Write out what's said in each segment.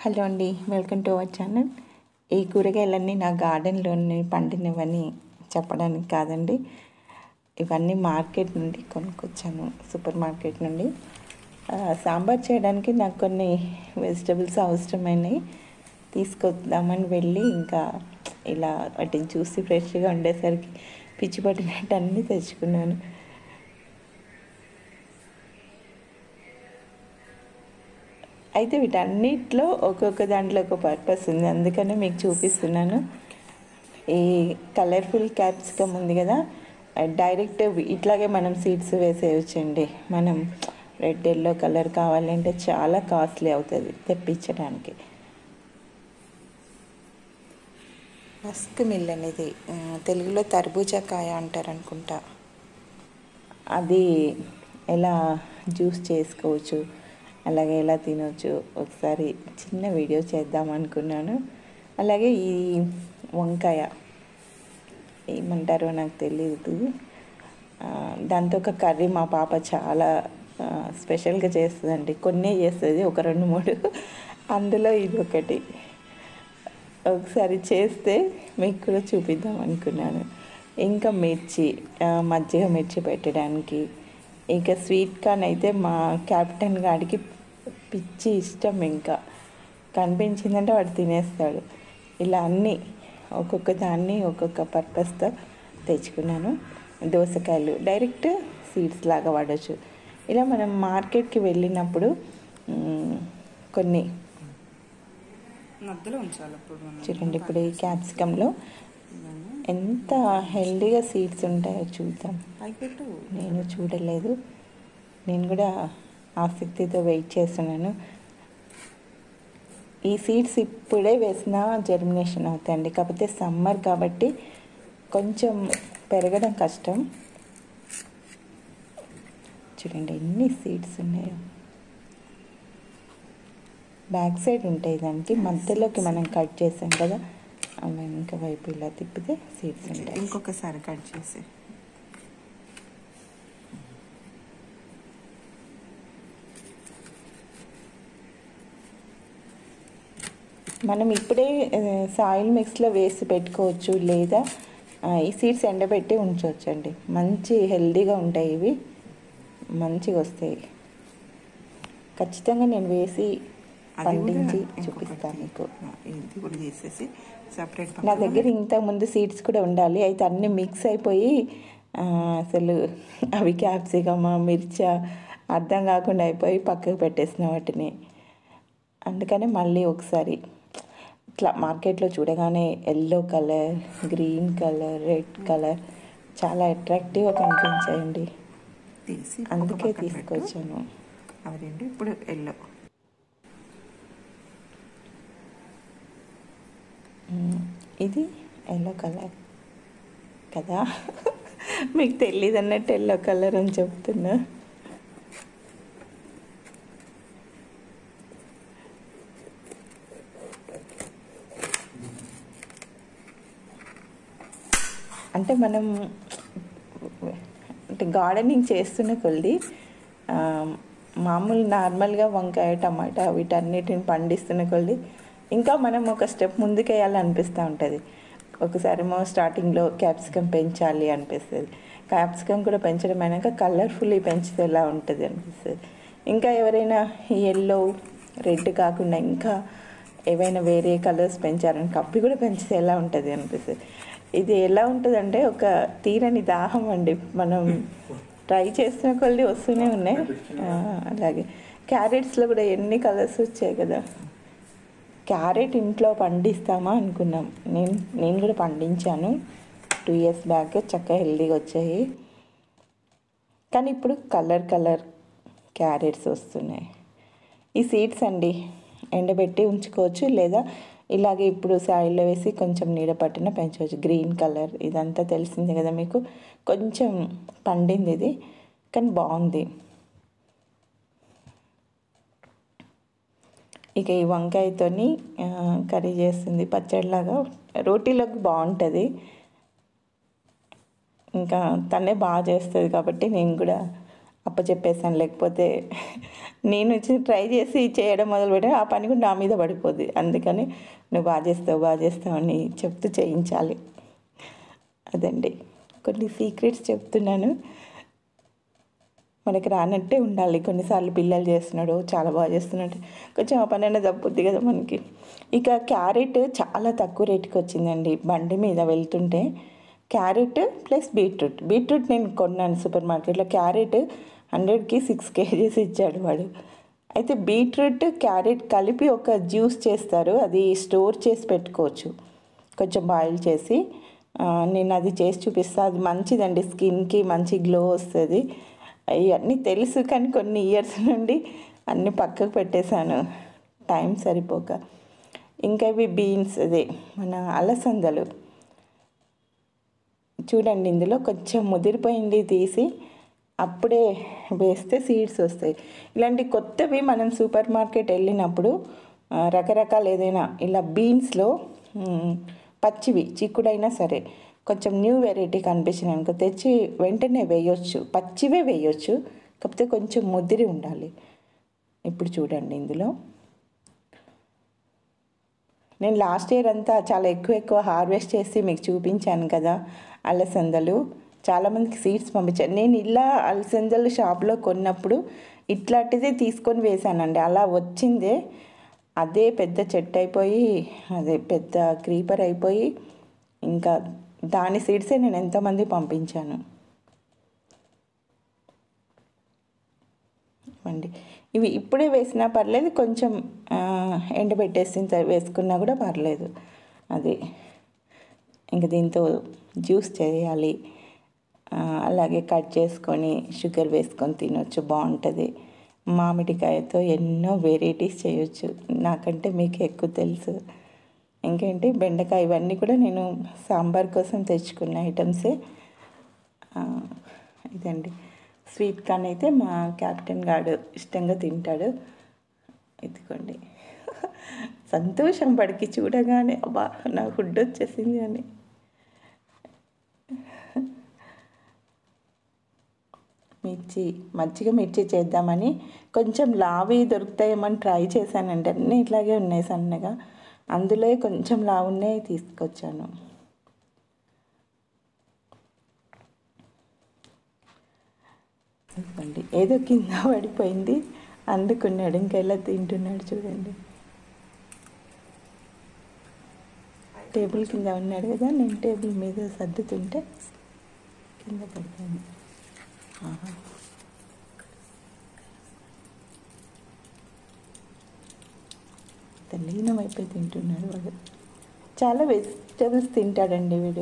Hello అండి welcome to our channel ఈ కూరగాయలన్నీ నా గార్డెన్లోని పండినవని చెప్పడానికి కాదండి ఇవన్నీ మార్కెట్ నుండి కొనుక్కొచ్చాను సూపర్ మార్కెట్ నుండి ఆ, సాంబార్ చేయడానికి నాకు కొన్ని వెజిటబుల్స్ అవసరమైనవి తీసుకొద్దామని వెళ్ళి ఇంకా ఇలా వాటిని చూసి ఫ్రెష్గా ఉండేసరికి పిచ్చి పట్టినట్టు అన్నీ తెచ్చుకున్నాను అయితే వీటన్నిటిలో ఒక్కొక్క దాంట్లో ఒక పర్పస్ ఉంది అందుకనే మీకు చూపిస్తున్నాను ఈ కలర్ఫుల్ క్యాప్సికమ్ ఉంది కదా డైరెక్ట్ ఇట్లాగే మనం సీడ్స్ వేసేయచ్చండి మనం రెడ్ ఎల్లో కలర్ కావాలంటే చాలా కాస్ట్లీ అవుతుంది తెప్పించడానికి మస్క్ మిల్ అనేది ఆ, తెలుగులో తర్బూజా కాయ అంటారు అనుకుంటా అది ఎలా జ్యూస్ చేసుకోవచ్చు అలాగే ఎలా తినవచ్చు ఒకసారి చిన్న వీడియో చేద్దాం అనుకున్నాను అలాగే ఈ వంకాయ ఏమంటారో నాకు తెలియదు ఆ, దాంతో ఒక కర్రీ మా పాప చాలా ఆ, స్పెషల్గా చేస్తుందండి కొన్నే చేస్తుంది ఒక రెండు మూడు అందులో ఇది ఒకటి ఒకసారి చేస్తే మీకు కూడా చూపిద్దాం అనుకున్నాను ఇంకా మిర్చి ఆ, మజ్జిగ మిర్చి పెట్టడానికి ఇంకా స్వీట్ కార్న్ అయితే మా కెప్టెన్ గాడికి పిచ్చి ఇష్టం ఇంకా కనిపించిందంటే వాడు తినేస్తాడు ఇలా అన్నీ ఒక్కొక్క దాన్ని ఒక్కొక్క పర్పస్తో తెచ్చుకున్నాను దోసకాయలు డైరెక్ట్ సీడ్స్ లాగా వాడచ్చు ఇలా మనం మార్కెట్కి వెళ్ళినప్పుడు మ్, కొన్ని మధ్యలో ఉంచాలి అప్పుడు మనం. చూడండి ఇప్పుడు ఈ క్యాప్సికంలో ఎంత హెల్దీగా సీడ్స్ ఉంటాయో చూద్దాం అయిపెట్టు నేను చూడలేదు నేను కూడా ఆసక్తితో వెయిట్ చేస్తున్నాను ఈ సీడ్స్ ఇప్పుడే వేసినా జర్మినేషన్ అవుతాయండి కాకపోతే సమ్మర్ కాబట్టి కొంచెం పెరగడం కష్టం చూడండి ఎన్ని సీడ్స్ ఉన్నాయో బ్యాక్ సైడ్ ఉంటాయి దానికి మధ్యలోకి మనం కట్ చేసాం కదా ఆ వెనక వైపు ఇలా తిప్పితే సీడ్స్ ఉంటాయి ఇంకొకసారి కట్ చేసి మనం ఇప్పుడే సాయిల్ మిక్స్లో వేసి పెట్టుకోవచ్చు లేదా ఆ, ఈ సీడ్స్ ఎండబెట్టి ఉంచవచ్చు అండి మంచి హెల్దీగా ఉంటాయి ఇవి మంచిగా వస్తాయి ఖచ్చితంగా నేను వేసి అది కూడా పండించి ఇంకొకటి. చూపిస్తాను మీకు ఆ, ఇది కూడా చేసేసి సపరేట్ నా దగ్గర ఇంతకు ముందు సీడ్స్ కూడా ఉండాలి అయితే అన్నీ మిక్స్ అయిపోయి ఆ, అసలు అవి క్యాప్సికమా మిర్చా అర్థం కాకుండా అయిపోయి పక్కకు పెట్టేసిన వాటిని అందుకనే మళ్ళీ ఒకసారి ఇట్లా మార్కెట్లో చూడగానే yellow colour green colour red colour చాలా అట్రాక్టివ్గా కనిపించాయండి తీసి ఒక అందుకే పక్కన పెట్టు. తీసుకొచ్చాను అవి రెండు ఇప్పుడు ఎల్లో మ్మ్. ఇది ఎల్లో కలర్ కదా మీకు తెలియదు అన్నట్టు ఎల్లో కలర్ అని చెప్తున్నా అంటే మనం అంటే గార్డెనింగ్ చేస్తున్న కొద్ది ఆ, మామూలు నార్మల్గా వంకాయ టమాటా వీటన్నిటిని పండిస్తున్న కొద్ది ఇంకా మనం ఒక స్టెప్ ముందుకు వేయాలనిపిస్తూ ఉంటుంది ఒకసారేమో స్టార్టింగ్లో క్యాప్సికమ్ పెంచాలి అనిపిస్తుంది క్యాప్సికమ్ కూడా పెంచడం అయినాక కలర్ఫుల్లీ పెంచితే ఎలా ఉంటుంది అనిపిస్తుంది ఇంకా ఎవరైనా ఎల్లో రెడ్ కాకుండా ఇంకా ఏవైనా వేరే కలర్స్ పెంచారని కప్పి కూడా పెంచితే ఎలా ఉంటుంది అనిపిస్తుంది ఇది ఎలా ఉంటుందంటే ఒక తీరని దాహం అండి మనం ట్రై చేస్తున్న కొద్ది వస్తూనే ఉన్నాయి ఆ, అలాగే క్యారెట్స్లో కూడా ఎన్ని కలర్స్ వచ్చాయి కదా క్యారెట్ ఇంట్లో పండిస్తామా అనుకున్నాం నేను నేను కూడా పండించాను టూ ఇయర్స్ బ్యాక్ చక్కగా హెల్దీగా వచ్చాయి కానీ ఇప్పుడు కలర్ కలర్ క్యారెట్స్ వస్తున్నాయి ఈ సీడ్స్ అండి ఎండబెట్టి ఉంచుకోవచ్చు లేదా ఇలాగే ఇప్పుడు సాయిల్లో వేసి కొంచెం నీడ పట్టిన పెంచవచ్చు గ్రీన్ కలర్ ఇదంతా తెలిసిందే కదా మీకు కొంచెం పండింది ఇది కానీ బాగుంది ఇక ఈ వంకాయతోని ఆ, కర్రీ చేస్తుంది పచ్చడిలాగా రోటీలోకి బాగుంటుంది ఇంకా తనే బాగా చేస్తుంది కాబట్టి నేను కూడా అప్పచెప్పేసాను లేకపోతే నేను వచ్చి ట్రై చేసి చేయడం మొదలుపెట్టే ఆ పని కూడా నా మీద పడిపోద్ది అందుకని నువ్వు బాగా చేస్తావు బాగా చేస్తావు అని చెప్తూ చేయించాలి అదండి కొన్ని సీక్రెట్స్ చెప్తున్నాను మనకి రానట్టే ఉండాలి కొన్నిసార్లు పిల్లలు చేస్తున్నాడు చాలా బాగా చేస్తున్నాడు కొంచెం ఆ పని అనేది తప్పుద్ది కదా మనకి ఇక క్యారెట్ చాలా తక్కువ రేటుకి వచ్చిందండి బండి మీద వెళ్తుంటే క్యారెట్ ప్లస్ బీట్రూట్ బీట్రూట్ నేను కొన్నాను సూపర్ మార్కెట్లో క్యారెట్ హండ్రెడ్కి సిక్స్ కేజీస్ ఇచ్చాడు వాడు అయితే బీట్రూట్ క్యారెట్ కలిపి ఒక జ్యూస్ చేస్తారు అది స్టోర్ చేసి పెట్టుకోవచ్చు కొంచెం బాయిల్ చేసి ఆ, నేను అది చేసి చూపిస్తాను అది మంచిదండి స్కిన్కి మంచి గ్లో వస్తుంది ఇవన్నీ తెలుసు కానీ కొన్ని ఇయర్స్ నుండి అన్నీ పక్కకు పెట్టేశాను టైం సరిపోక ఇంకా ఇవి బీన్స్ అదే మన అలసందలు చూడండి ఇందులో కొంచెం ముదిరిపోయింది తీసి అప్పుడే వేస్తే సీడ్స్ వస్తాయి ఇలాంటి కొత్తవి మనం సూపర్ మార్కెట్ వెళ్ళినప్పుడు ఆ, రకరకాల ఏదైనా ఇలా బీన్స్లో మ్, పచ్చివి చిక్కుడైనా సరే కొంచెం న్యూ వెరైటీ కనిపించింది అనుకో తెచ్చి వెంటనే వేయొచ్చు పచ్చివే వేయొచ్చు కాకపోతే కొంచెం ముదిరి ఉండాలి ఇప్పుడు చూడండి ఇందులో నేను లాస్ట్ ఇయర్ అంతా చాలా ఎక్కువ ఎక్కువ హార్వెస్ట్ చేసి మీకు చూపించాను కదా అలసందలు చాలామందికి సీడ్స్ పంపించాను నేను ఇలా అలసందలు షాప్లో కొన్నప్పుడు ఇట్లాంటిదే తీసుకొని వేశానండి అలా వచ్చిందే అదే పెద్ద చెట్టు అయిపోయి అదే పెద్ద క్రీపర్ అయిపోయి ఇంకా దాని సీడ్సే నేను ఎంతమంది పంపించాను అండి ఇవి ఇప్పుడే వేసినా పర్లేదు కొంచెం ఆ, ఎండబెట్టేసిన తర్వాత వేసుకున్నా కూడా పర్లేదు అది ఇంకా దీంతో జ్యూస్ చేయాలి ఆ, అలాగే కట్ చేసుకొని షుగర్ వేసుకొని తినొచ్చు బాగుంటుంది మామిడికాయతో ఎన్నో వెరైటీస్ చేయొచ్చు నాకంటే మీకు ఎక్కువ తెలుసు ఇంకేంటి బెండకాయ ఇవన్నీ కూడా నేను సాంబార్ కోసం తెచ్చుకున్న ఐటమ్సే ఆ, ఇదండి స్వీట్ కార్న్ అయితే మా క్యాప్టెన్ గాడు ఇష్టంగా తింటాడు ఇదిగోండి సంతోషం పడికి చూడగానే అబ్బా నా ఫుడ్ వచ్చేసింది అని మిర్చి మజ్జిగ మిర్చి చేద్దామని కొంచెం లావి దొరుకుతాయేమని ట్రై చేశానండి అన్నీ ఇట్లాగే ఉన్నాయి సన్నగా అందులో కొంచెం లావు ఉన్నాయి తీసుకొచ్చాను ఇదిగోండి ఏదో కింద పడిపోయింది అందుకున్నాడు ఇంకా ఎలా తింటున్నాడు చూడండి టేబుల్ కింద ఉన్నాడు కదా నేను టేబుల్ మీద సర్దుతుంటే కింద పడిపోయింది ఆహా. ఇంత లీనమైపోయి తింటున్నాడు వాడు చాలా వెజిటబుల్స్ తింటాడండి వీడు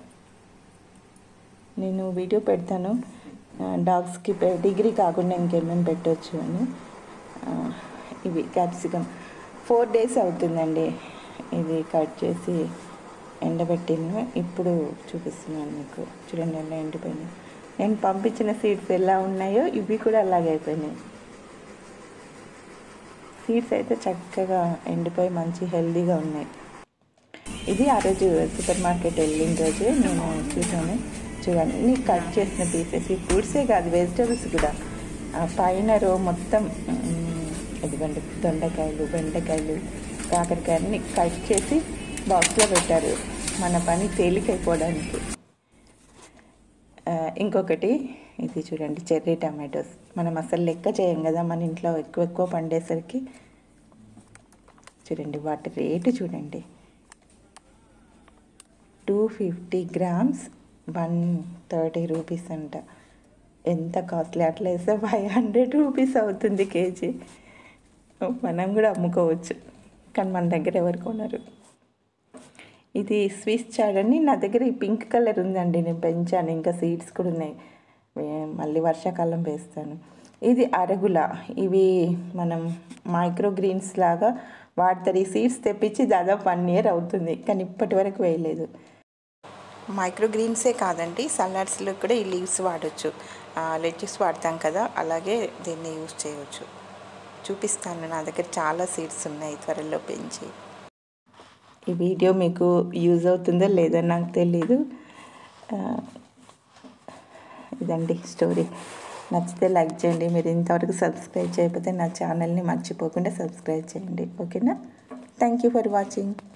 నేను వీడియో పెడతాను ఆ, డాగ్స్కి పె- డిగ్రీ కాకుండా ఇంకేమేమి పెట్టవచ్చు అని ఆ, ఇవి క్యాప్సికమ్ ఫోర్ డేస్ అవుతుందండి ఇది కట్ చేసి ఎండబెట్టిన ఇప్పుడు చూపిస్తున్నాను మీకు చూడండి ఎలా ఎండిపోయినాయి నేను పంపించిన సీడ్స్ ఎలా ఉన్నాయో ఇవి కూడా అలాగే అయిపోయినాయి సీడ్స్ అయితే చక్కగా ఎండిపోయి మంచి హెల్దీగా ఉన్నాయి ఇది ఆ రోజు సూపర్ మార్కెట్ వెళ్ళిన రోజు నేను చూసాను చూడండి అన్ని కట్ చేసిన పీసెస్ ఈ ఫ్రూట్సే కాదు వెజిటబుల్స్ కూడా ఆ పైన రో మొత్తం మ్, ఇదిగోండి దొండకాయలు బెండకాయలు కాకరకాయ అన్ని కట్ చేసి బాక్స్లో పెట్టారు మన పని తేలికైపోవడానికి ఆ, ఇంకొకటి ఇది చూడండి చెర్రీ టమాటోస్ మనం అసలు లెక్క చేయం కదా మన ఇంట్లో ఎక్కువ ఎక్కువ పండేసరికి చూడండి వాటి రేటు చూడండి two fifty grams one thirty rupees అంట ఎంత కాస్ట్లీ అట్లా వేస్తే ఫైవ్ హండ్రెడ్ రూపీస్ అవుతుంది కేజీ మనం కూడా అమ్ముకోవచ్చు కానీ మన దగ్గర ఎవరు కొనరు ఇది స్విస్ చాడ్ అని నా దగ్గర ఈ పింక్ కలర్ ఉందండి నేను పెంచాను ఇంకా సీడ్స్ కూడా ఉన్నాయి వే- మళ్ళీ వర్షాకాలం వేస్తాను ఇది అరుగుల ఇవి మనం మైక్రో గ్రీన్స్ లాగా వాడతారు ఈ సీడ్స్ తెప్పించి దాదాపు వన్ ఇయర్ అవుతుంది కానీ ఇప్పటి వరకు వేయలేదు మైక్రో గ్రీన్సే కాదండి సలాడ్స్లో కూడా ఈ లీవ్స్ వాడచ్చు లెట్యూస్ వాడతాం కదా అలాగే దీన్ని యూస్ చేయవచ్చు చూపిస్తాను నా దగ్గర చాలా సీడ్స్ ఉన్నాయి త్వరలో పెంచి ఈ వీడియో మీకు యూజ్ అవుతుందో లేదో నాకు తెలీదు ఆ, ఇదండి స్టోరీ నచ్చితే లైక్ చేయండి మీరు ఇంతవరకు సబ్స్క్రైబ్ చేయకపోతే నా ఛానల్ని మర్చిపోకుండా సబ్స్క్రైబ్ చేయండి ఓకేనా థ్యాంక్ యూ ఫర్ వాచింగ్